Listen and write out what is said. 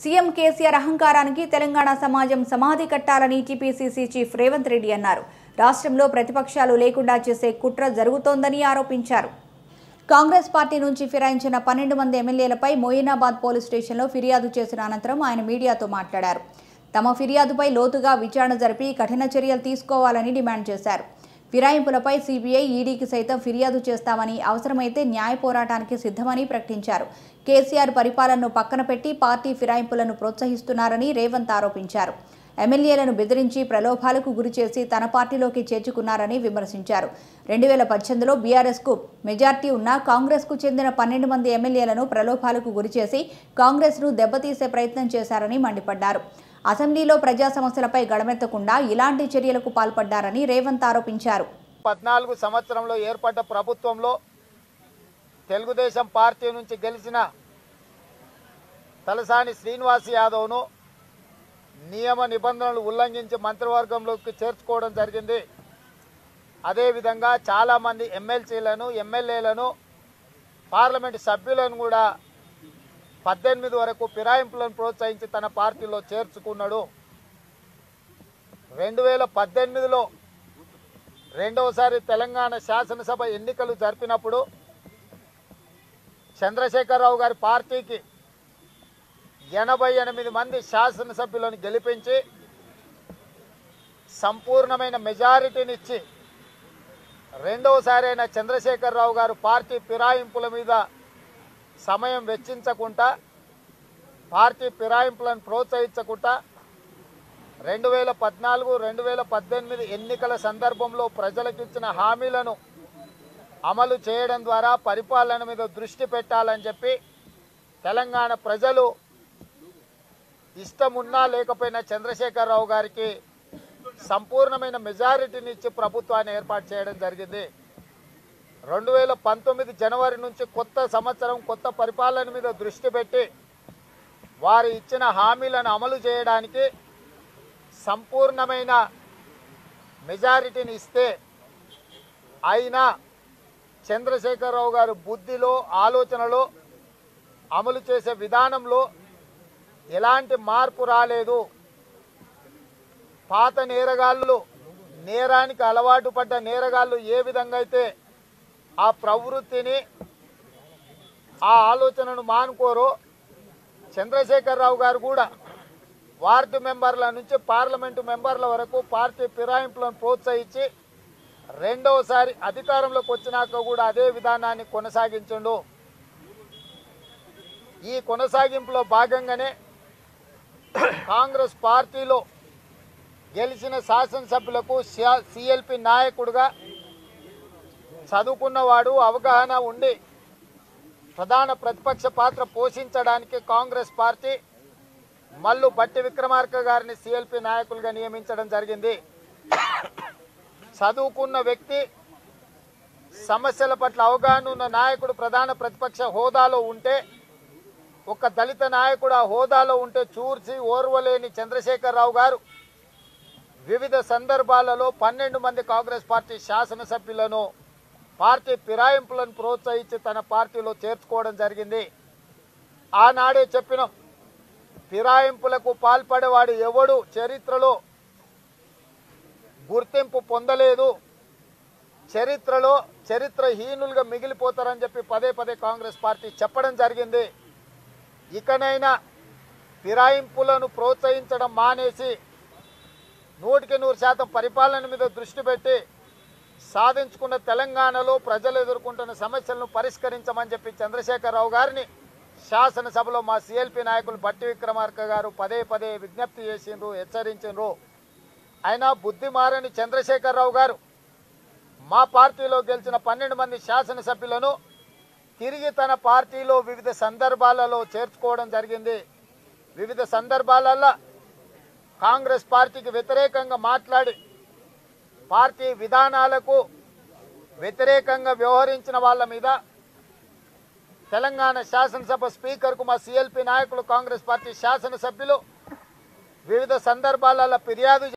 CM KCR అహంకారానికి తెలంగాణ సమాజం సమాధి కట్టాలని టీపీసీసీ చీఫ్ రేవంత్ రెడ్డి అన్నారు రాష్ట్రంలో ప్రతిపక్షాలు లేకుండా చేసే కుట్ర జరుగుతోందని ఆరోపించారు కాంగ్రెస్ పార్టీ నుంచి ఫిరాయించిన పన్నెండు మంది ఎమ్మెల్యేలపై మోయినాబాద్ పోలీస్ స్టేషన్లో ఫిర్యాదు చేసిన అనంతరం ఆయన మీడియాతో మాట్లాడారు తమ ఫిర్యాదుపై లోతుగా విచారణ జరిపి కఠిన చర్యలు తీసుకోవాలని డిమాండ్ చేశారు ఫిరాయింపులపై సీబీఐ ఈడీకి సైతం ఫిర్యాదు చేస్తామని అవసరమైతే న్యాయ పోరాటానికి సిద్ధమని ప్రకటించారు కేసీఆర్ పరిపాలనను పక్కన పెట్టి పార్టీ ఫిరాయింపులను ప్రోత్సహిస్తున్నారని రేవంత్ ఆరోపించారు ఎమ్మెల్యేలను బెదిరించి ప్రలోభాలకు గురిచేసి తన పార్టీలోకి చేర్చుకున్నారని విమర్శించారు రెండు వేల పద్దెనిమిదిలో బీఆర్ఎస్కు మెజార్టీ ఉన్న కాంగ్రెస్కు చెందిన పన్నెండు మంది ఎమ్మెల్యేలను ప్రలోభాలకు గురిచేసి కాంగ్రెస్ను దెబ్బతీసే ప్రయత్నం చేశారని మండిపడ్డారు అసెంబ్లీలో ప్రజా సమస్యలపై గడమెత్తకుండా ఇలాంటి చర్యలకు పాల్పడ్డారని రేవంత్ ఆరోపించారు పద్నాలుగు సంవత్సరంలో ఏర్పడ్డ ప్రభుత్వంలో తెలుగుదేశం పార్టీ నుంచి గెలిచిన తలసాని శ్రీనివాస్ యాదవ్ను నియమ నిబంధనలు ఉల్లంఘించి మంత్రివర్గంలోకి చేర్చుకోవడం జరిగింది అదేవిధంగా చాలామంది ఎమ్మెల్సీలను ఎమ్మెల్యేలను పార్లమెంట్ సభ్యులను కూడా పద్దెనిమిది వరకు ఫిరాయింపులను ప్రోత్సహించి తన పార్టీలో చేర్చుకున్నాడు రెండు వేల పద్దెనిమిదిలో రెండవసారి తెలంగాణ శాసనసభ ఎన్నికలు జరిపినప్పుడు చంద్రశేఖరరావు గారి పార్టీకి ఎనభై ఎనిమిది మంది శాసనసభ్యులను గెలిపించి సంపూర్ణమైన మెజారిటీనిచ్చి రెండవసారి అయిన చంద్రశేఖరరావు గారు పార్టీ ఫిరాయింపుల మీద సమయం వెచ్చించకుండా పార్టీ ఫిరాయింపులను ప్రోత్సహించకుండా రెండు వేల పద్నాలుగు రెండు వేల పద్దెనిమిది ఎన్నికల సందర్భంలో ప్రజలకు ఇచ్చిన హామీలను అమలు చేయడం ద్వారా పరిపాలన మీద దృష్టి పెట్టాలని చెప్పి తెలంగాణ ప్రజలు ఇష్టమున్నా లేకపోయినా చంద్రశేఖరరావు గారికి సంపూర్ణమైన మెజారిటీని ఇచ్చి ప్రభుత్వాన్ని ఏర్పాటు చేయడం జరిగింది రెండు వేల పంతొమ్మిది జనవరి నుంచి కొత్త సంవత్సరం కొత్త పరిపాలన మీద దృష్టి పెట్టి వారు ఇచ్చిన హామీలను అమలు చేయడానికి సంపూర్ణమైన మెజారిటీని ఇస్తే అయినా చంద్రశేఖరరావు గారు బుద్ధిలో ఆలోచనలో అమలు చేసే విధానంలో ఎలాంటి మార్పు రాలేదు పాత నేరగాళ్ళు నేరానికి అలవాటు పడ్డ నేరగాళ్ళు ఏ విధంగా అయితే ఆ ప్రవృత్తిని ఆ ఆలోచనను మానుకోరో చంద్రశేఖరరావు గారు కూడా వార్డు మెంబర్ల నుంచి పార్లమెంటు మెంబర్ల వరకు పార్టీ ఫిరాయింపులను ప్రోత్సహించి రెండవసారి అధికారంలోకి వచ్చినాక కూడా అదే విధానాన్ని కొనసాగించండు ఈ కొనసాగింపులో భాగంగానే కాంగ్రెస్ పార్టీలో గెలిచిన శాసనసభ్యులకు సిఎల్పి నాయకుడుగా చదువుకున్నవాడు అవగాహన ఉండి ప్రధాన ప్రతిపక్ష పాత్ర పోషించడానికి కాంగ్రెస్ పార్టీ మల్లు బట్టి విక్రమార్క గారిని సిఎల్పి నాయకులుగా నియమించడం జరిగింది చదువుకున్న వ్యక్తి సమస్యల పట్ల అవగాహన ఉన్న నాయకుడు ప్రధాన ప్రతిపక్ష హోదాలో ఉంటే ఒక దళిత నాయకుడు ఆ హోదాలో ఉంటే చూర్చి ఓర్వలేని చంద్రశేఖరరావు గారు వివిధ సందర్భాలలో పన్నెండు మంది కాంగ్రెస్ పార్టీ శాసనసభ్యులను పార్టీ ఫిరాయింపులను ప్రోత్సహించి తన పార్టీలో చేర్చుకోవడం జరిగింది ఆనాడే చెప్పినాం ఫిరాయింపులకు పాల్పడేవాడు ఎవడు చరిత్రలో గుర్తింపు పొందలేదు చరిత్రలో చరిత్రహీనులుగా మిగిలిపోతారని చెప్పి పదే పదే కాంగ్రెస్ పార్టీ చెప్పడం జరిగింది ఇకనైనా ఫిరాయింపులను ప్రోత్సహించడం మానేసి నూటికి నూరు శాతం పరిపాలన మీద దృష్టి పెట్టి సాధించుకున్న తెలంగాణలో ప్రజలు ఎదుర్కొంటున్న సమస్యలను పరిష్కరించమని చెప్పి చంద్రశేఖరరావు గారిని శాసనసభలో మా సిఎల్పి నాయకులు బట్టి విక్రమార్క గారు పదే పదే విజ్ఞప్తి చేసిండ్రు హెచ్చరించిండ్రు అయినా బుద్ధి మారని చంద్రశేఖరరావు గారు మా పార్టీలో గెలిచిన పన్నెండు మంది శాసనసభ్యులను తిరిగి తన పార్టీలో వివిధ సందర్భాలలో చేర్చుకోవడం జరిగింది వివిధ సందర్భాలలో కాంగ్రెస్ పార్టీకి వ్యతిరేకంగా మాట్లాడి పార్టీ విధానాలకు వ్యతిరేకంగా వ్యవహరించిన వాళ్ళ మీద తెలంగాణ శాసనసభ స్పీకర్కు మా సిఎల్పి నాయకులు కాంగ్రెస్ పార్టీ శాసనసభ్యులు వివిధ సందర్భాలలో ఫిర్యాదు